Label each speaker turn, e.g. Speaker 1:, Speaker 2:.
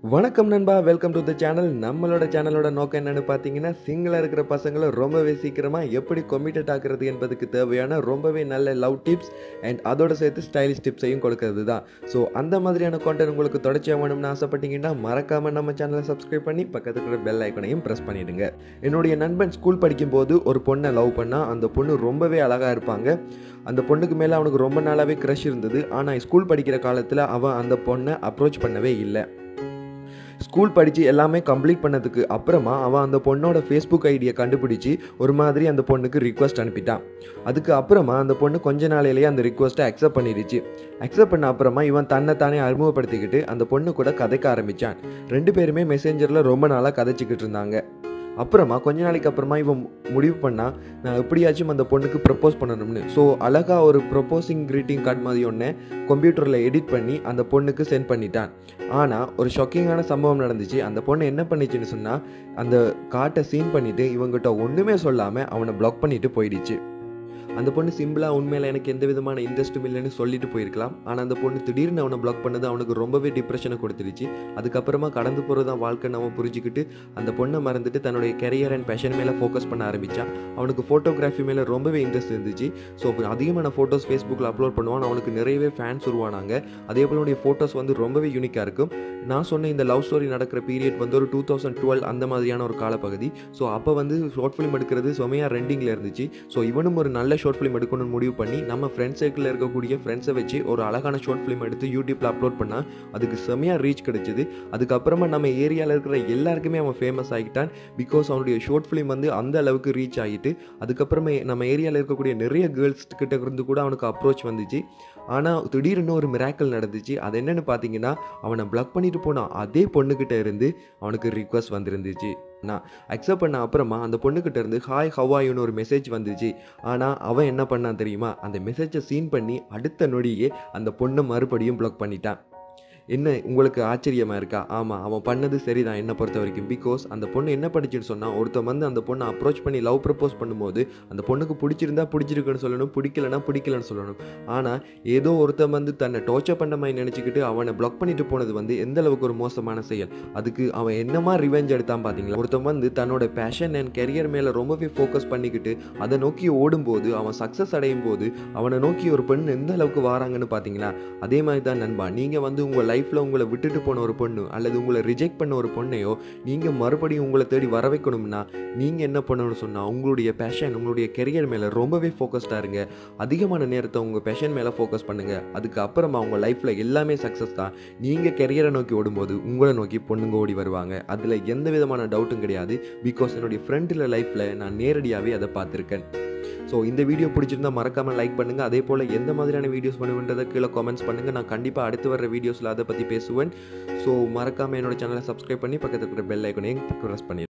Speaker 1: வணக்கம் நண்பா welcome to the channel நம்மளோட சேனலோட நோக்கம் என்னன்னு பார்த்தீங்கன்னா சிங்கிளாக இருக்கிற பசங்களை ரொம்பவே சீக்கிரமாக எப்படி கொமிட்டட் ஆக்குறது என்பதுக்கு தேவையான ரொம்பவே நல்ல லவ் டிப்ஸ் அண்ட் அதோட சேர்த்து ஸ்டைலிஷ் டிப்ஸையும் கொடுக்கறது தான் ஸோ அந்த மாதிரியான கான்டென்ட் உங்களுக்கு தொடர்ச்சியாக வேணும்னு ஆசைப்பட்டீங்கன்னா மறக்காமல் நம்ம சேனலை சப்ஸ்கிரைப் பண்ணி பக்கத்துல இருக்கிற பெல் ஐக்கனையும் ப்ரெஸ் பண்ணிடுங்க என்னுடைய நண்பன் ஸ்கூல் படிக்கும்போது ஒரு பொண்ணை லவ் பண்ணா அந்த பொண்ணு ரொம்பவே அழகாக இருப்பாங்க அந்த பொண்ணுக்கு மேலே அவனுக்கு ரொம்ப நாளாகவே க்ரஷ் இருந்தது ஆனால் ஸ்கூல் படிக்கிற காலத்தில் அவன் அந்த பொண்ணை அப்ரோச் பண்ணவே இல்லை ஸ்கூல் படித்து எல்லாமே கம்ப்ளீட் பண்ணதுக்கு அப்புறமா அவன் அந்த பொண்ணோட ஃபேஸ்புக் ஐடியை கண்டுபிடிச்சி ஒரு மாதிரி அந்த பொண்ணுக்கு ரிக்வஸ்ட் அனுப்பிட்டான் அதுக்கு அப்புறமா அந்த பொண்ணு கொஞ்ச நாளையிலேயே அந்த ரிக்வஸ்ட்டை அக்செப்ட் பண்ணிடுச்சு அக்செப்ட் பண்ண அப்புறமா இவன் தன்னை தானே அறிமுகப்படுத்திக்கிட்டு அந்த பொண்ணு கூட கதைக்க ஆரம்பித்தான் ரெண்டு பேருமே மெசேஞ்சரில் ரொம்ப நாளாக கதைச்சிக்கிட்டு இருந்தாங்க அப்புறமா கொஞ்ச நாளைக்கு அப்புறமா இவன் முடிவு பண்ணா நான் எப்படியாச்சும் அந்த பொண்ணுக்கு ப்ரப்போஸ் பண்ணணும்னு ஸோ அழகாக ஒரு ப்ரப்போசிங் greeting கார்டு மாதிரி ஒன்று கம்ப்யூட்டரில் எடிட் பண்ணி அந்த பொண்ணுக்கு சென்ட் பண்ணிட்டான் ஆனால் ஒரு ஷாக்கிங்கான சம்பவம் நடந்துச்சு அந்த பொண்ணு என்ன பண்ணிச்சுன்னு சொன்னால் அந்த காட்டை சீன் பண்ணிவிட்டு இவங்கிட்ட ஒன்றுமே சொல்லாமல் அவனை பிளாக் பண்ணிட்டு போயிடுச்சு அந்த பொண்ணு சிம்பிளாக உண்மையில் எனக்கு எந்த விதமான இன்ட்ரெஸ்ட்டும் இல்லைன்னு சொல்லிட்டு போயிருக்கலாம் ஆனால் அந்த பொண்ணு திடீர்னு அவனை பிளாக் பண்ணது அவனுக்கு ரொம்பவே டிப்ரெஷனை கொடுத்துருச்சு அதுக்கப்புறமா கடந்து போகிறது தான் வாழ்க்கைன்னு அவன் புரிஞ்சுக்கிட்டு அந்த பொண்ணை மறந்துட்டு தன்னுடைய கெரியர் அண்ட் பேஷன் மேலே ஃபோக்கஸ் பண்ண ஆரம்பித்தான் அவனுக்கு ஃபோட்டோகிராஃபி மேலே ரொம்பவே இன்ட்ரெஸ்ட் இருந்துச்சு ஸோ அதிகமான ஃபோட்டோஸ் ஃபேஸ்புக்கில் அப்லோட் பண்ணுவான் அவனுக்கு நிறையவே ஃபேன்ஸ் உருவானாங்க அதே போல் அவனுடைய ஃபோட்டோஸ் வந்து ரொம்பவே யூனிக்காக இருக்கும் நான் சொன்ன இந்த லவ் ஸ்டோரி நடக்கிற பீரியட் வந்து ஒரு டூ தௌசண்ட் டுவெல் அந்த மாதிரியான ஒரு காலப்பகுதி ஸோ அப்போ வந்து ஷார்ட் ஃபிலிம் எடுக்கிறது செமையாக ரெண்டிங்கில் இருந்துச்சு ஸோ இவனும் ஒரு நல்ல ஷார்ட் ஃபிலிம் எடுக்கணும்னு முடிவு பண்ணி நம்ம ஃப்ரெண்ட்ஸ் சர்க்கிளில் இருக்கக்கூடிய ஃப்ரெண்ட்ஸை வச்சு ஒரு அழகான ஷார்ட் ஃபிலிம் எடுத்து யூடியூப்பில் அப்லோட் பண்ணால் அதுக்கு செமையாக ரீச் கிடைச்சிது அதுக்கப்புறமா நம்ம ஏரியாவில் இருக்கிற எல்லாருக்குமே அவன் ஃபேமஸ் ஆகிட்டான் பிகாஸ் அவனுடைய ஷார்ட் ஃபிலிம் வந்து அந்த அளவுக்கு ரீச் ஆகிட்டு அதுக்கப்புறமே நம்ம ஏரியாவில் இருக்கக்கூடிய நிறைய கேர்ள்ஸ் கிட்ட இருந்து கூட அவனுக்கு அப்ரோச் வந்துச்சு ஆனால் திடீர்னு ஒரு மிராக்கல் நடந்துச்சு அது என்னன்னு பார்த்தீங்கன்னா அவனை பிளாக் பண்ணிட்டு போன அதே பொண்ணுக்கிட்ட இருந்து அவனுக்கு ரிக்வஸ்ட் வந்திருந்துச்சு நான் அக்செப்ட் பண்ண அப்புறமா அந்த பொண்ணுக்கிட்ட இருந்து ஹாய் ஹவாயுன்னு ஒரு மெசேஜ் வந்துச்சு ஆனால் அவன் என்ன பண்ணான் தெரியுமா அந்த மெசேஜை சீன் பண்ணி அடுத்த நொடியே அந்த பொண்ணை மறுபடியும் பிளாக் பண்ணிட்டான் என்ன உங்களுக்கு ஆச்சரியமா இருக்கா ஆமாம் அவன் பண்ணது சரிதான் என்னை பொறுத்த வரைக்கும் பிகாஸ் அந்த பொண்ணு என்ன படிச்சுன்னு சொன்னால் ஒருத்தன் வந்து அந்த பொண்ணை அப்ரோச் பண்ணி லவ் ப்ரப்போஸ் பண்ணும்போது அந்த பொண்ணுக்கு பிடிச்சிருந்தா பிடிச்சிருக்குன்னு சொல்லணும் பிடிக்கலனா பிடிக்கலன்னு சொல்லணும் ஆனால் ஏதோ ஒருத்தன் வந்து தன்னை டோர்ச்சர் பண்ண மாதிரி நினச்சிக்கிட்டு அவனை பிளாக் பண்ணிட்டு போனது வந்து எந்த அளவுக்கு ஒரு மோசமான செயல் அதுக்கு அவன் என்னமா ரிவெஞ்ச் எடுத்தான் பார்த்தீங்களா ஒருத்தன் வந்து தன்னோட பேஷன் அண்ட் கெரியர் மேலே ரொம்பவே ஃபோக்கஸ் பண்ணிக்கிட்டு அதை நோக்கி ஓடும்போது அவன் சக்ஸஸ் அடையும் போது அவனை நோக்கி ஒரு பெண் எந்த அளவுக்கு வாராங்கன்னு பார்த்தீங்களா அதே மாதிரி தான் நண்பா நீங்கள் வந்து உங்கள் லைஃப்பில் உங்களை விட்டுட்டு போன ஒரு பொண்ணு அல்லது உங்களை ரிஜெக்ட் பண்ண ஒரு பொண்ணையோ நீங்கள் மறுபடியும் உங்களை தேடி வர வைக்கணும்னா நீங்கள் என்ன பண்ணணும்னு சொன்னால் உங்களுடைய பேஷன் உங்களுடைய கெரியர் மேலே ரொம்பவே ஃபோக்கஸ்டாக இருங்க அதிகமான நேரத்தை உங்கள் பேஷன் மேலே ஃபோக்கஸ் பண்ணுங்கள் அதுக்கு அப்புறமா உங்கள் லைஃப்பில் எல்லாமே சக்ஸஸ் தான் நீங்கள் கெரியரை நோக்கி ஓடும்போது உங்களை நோக்கி பொண்ணுங்க ஓடி வருவாங்க அதில் எந்த விதமான டவுட்டும் கிடையாது பிகாஸ் என்னுடைய ஃப்ரெண்டில் லைஃப்பில் நான் நேரடியாகவே அதை பார்த்துருக்கேன் ஸோ இந்த வீடியோ பிடிச்சிருந்தா மறக்காமல் லைக் பண்ணுங்கள் அதே போல் எந்த மாதிரியான வீடியோஸ் பண்ணுன்றதை கீழே கமெண்ட்ஸ் பண்ணுங்கள் நான் கண்டிப்பாக அடுத்து வர வீடியோஸில் அதை பற்றி பேசுவேன் ஸோ மறக்காமல் என்னோட சேனலை சப்ஸ்கிரைப் பண்ணி பக்கத்தில் இருக்கிற பெல் ஐக்கனையும் ப்ரெஸ் பண்ணிடுங்க